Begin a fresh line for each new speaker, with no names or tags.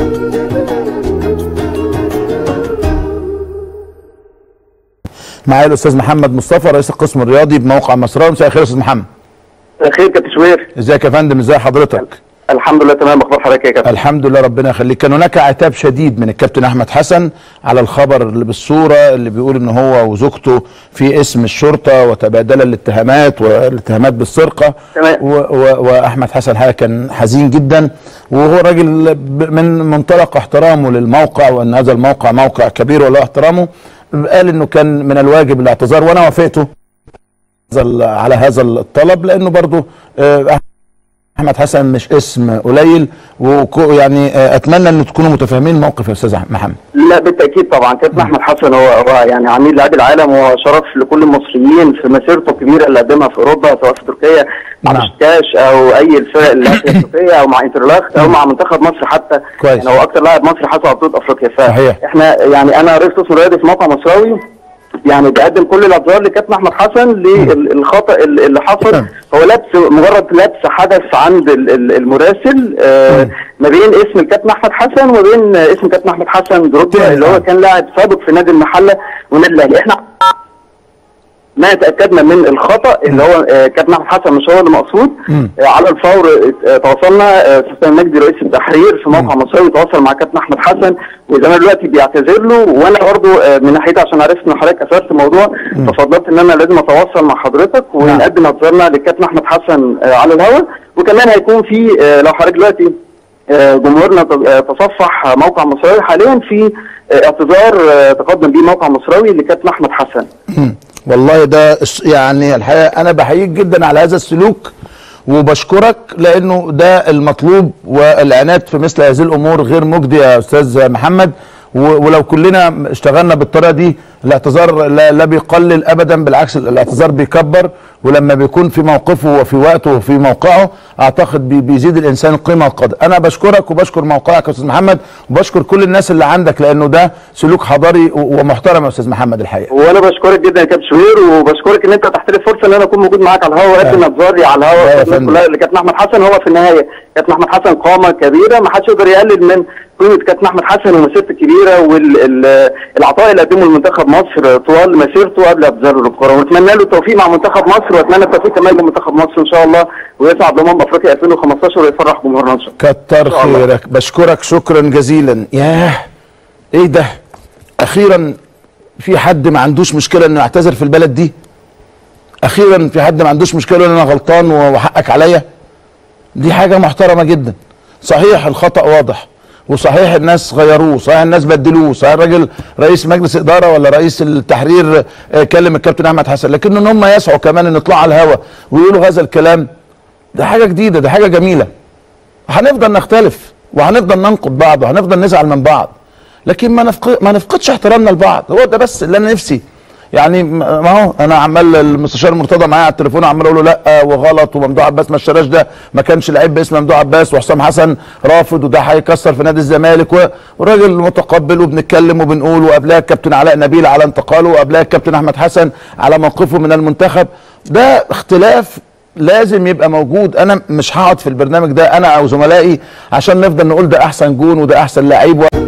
معايا الاستاذ محمد مصطفى رئيس القسم الرياضي بموقع مصراوي مساء الخير يا استاذ محمد
خير كابتن شوير
ازيك يا فندم ازي حضرتك
الحمد لله تمام اخبار حضرتك يا كابتن
الحمد لله ربنا يخليك كان هناك عتاب شديد من الكابتن احمد حسن على الخبر اللي بالصوره اللي بيقول ان هو وزوجته في اسم الشرطه وتبادل الاتهامات والاتهامات بالسرقه
تمام.
و و واحمد حسن الحقيقه كان حزين جدا وهو راجل ب- من منطلق احترامه للموقع وان هذا الموقع موقع كبير وله احترامه قال انه كان من الواجب الاعتذار وانا وافقته هذا ال- على هذا الطلب لانه برضه آه، احمد حسن مش اسم قليل ويعني اتمنى ان تكونوا متفاهمين الموقف يا استاذ محمد
لا بالتاكيد طبعا كابتن احمد حسن هو هو يعني عميد لاعبي العالم وهو شرف لكل المصريين في مسيرته الكبيره اللي قدمها في اوروبا سواء في تركيا مع
نعم.
بشكاش او اي الفرق اللي في تركيا او مع انترلاخت او مع منتخب مصر حتى
كويس.
يعني هو اكثر لاعب مصري حصل على بطوله افريقيا
صحيح.
فاحنا يعني انا رئيس قسم رياضي في موقع مصراوي يعني بقدم كل الاعتذار لكابتن احمد حسن للخطا اللي اللي حصل هو لبس مجرد لبس حدث عند ال- ال- المراسل آه ما بين اسم الكابتن احمد حسن وما بين آه، اسم كابتن احمد حسن دروجبا اللي هو كان لاعب سابق في نادي المحله والنادي الاهلي احنا ما تاكدنا من الخطا اللي هو آه، كابتن احمد حسن مش هو اللي مقصود آه، على الفور آه، تواصلنا آه، استاذ مجدي رئيس التحرير في موقع مصراوي تواصل مع كابتن احمد حسن وزي ما دلوقتي بيعتذر له وانا برضه آه، من ناحيتي عشان عرفت ان حضرتك اثرت الموضوع ففضلت ان انا لازم اتواصل مع حضرتك ونقدم اعتذارنا للكابتن احمد حسن آه، على الهواء وكمان هيكون في آه، لو حضرتك دلوقتي آه، جمهورنا ت- آه، تصفح موقع مصراوي حاليا في آه، اعتذار آه، تقدم به موقع مصراوي لكابتن احمد حسن
والله ده الس- يعني الحقيقه انا بحييك جدا على هذا السلوك وبشكرك لانه ده المطلوب والعناد في مثل هذه الامور غير مجدي يا استاذ محمد و- ولو كلنا اشتغلنا بالطريقه دي الاعتذار لا, لا بيقلل ابدا بالعكس الاعتذار بيكبر ولما بيكون في موقفه وفي وقته وفي موقعه اعتقد بي- بيزيد الانسان قيمه وقدر انا بشكرك وبشكر موقعك يا استاذ محمد وبشكر كل الناس اللي عندك لانه ده سلوك حضاري و- ومحترم يا استاذ محمد الحقيقه
وانا بشكرك جدا يا كابتن شوير وبشكرك ان انت تحت لي فرصه ان انا اكون موجود معاك على الهواء واقدم اعتذاري على
لا يا
الهواء الناس
فندم.
كلها اللي كابتن احمد حسن هو في النهايه كابتن احمد حسن قامه كبيره ما حدش يقدر يقلل من قيمه كابتن احمد حسن ومسيرته الكبيره والعطاء اللي قدمه لمنتخب مصر طوال مسيرته قبل اعتزاله للكره ونتمنى له التوفيق مع منتخب مصر واتمنى التوفيق كمان لمنتخب مصر ان شاء الله ويصعد لامم افريقيا 2015 ويفرح جمهورنا ان شاء الله
كتر
شاء الله.
خيرك بشكرك شكرا جزيلا ياه ايه ده اخيرا في حد ما عندوش مشكله انه يعتذر في البلد دي اخيرا في حد ما عندوش مشكله ان انا غلطان وحقك عليا دي حاجه محترمه جدا صحيح الخطا واضح وصحيح الناس غيروه صحيح الناس بدلوه صحيح الراجل رئيس مجلس اداره ولا رئيس التحرير آه، كلم الكابتن احمد حسن لكن ان هم يسعوا كمان ان يطلعوا على الهوا ويقولوا هذا الكلام ده حاجه جديده ده حاجه جميله هنفضل نختلف وهنفضل ننقد بعض وهنفضل نزعل من بعض لكن ما نفقد ما نفقدش احترامنا لبعض هو ده بس اللي انا نفسي يعني م- ما هو انا عمال المستشار مرتضى معايا على التليفون عمال اقول له لا وغلط وممدوح عباس ما اشتراش ده ما كانش لعيب باسم ممدوح عباس وحسام حسن رافض وده هيكسر في نادي الزمالك و- والراجل متقبل وبنتكلم وبنقول وقبلها الكابتن علاء نبيل على انتقاله وقبلها الكابتن احمد حسن على موقفه من المنتخب ده اختلاف لازم يبقى موجود انا مش هقعد في البرنامج ده انا او زملائي عشان نفضل نقول ده احسن جون وده احسن لعيب و...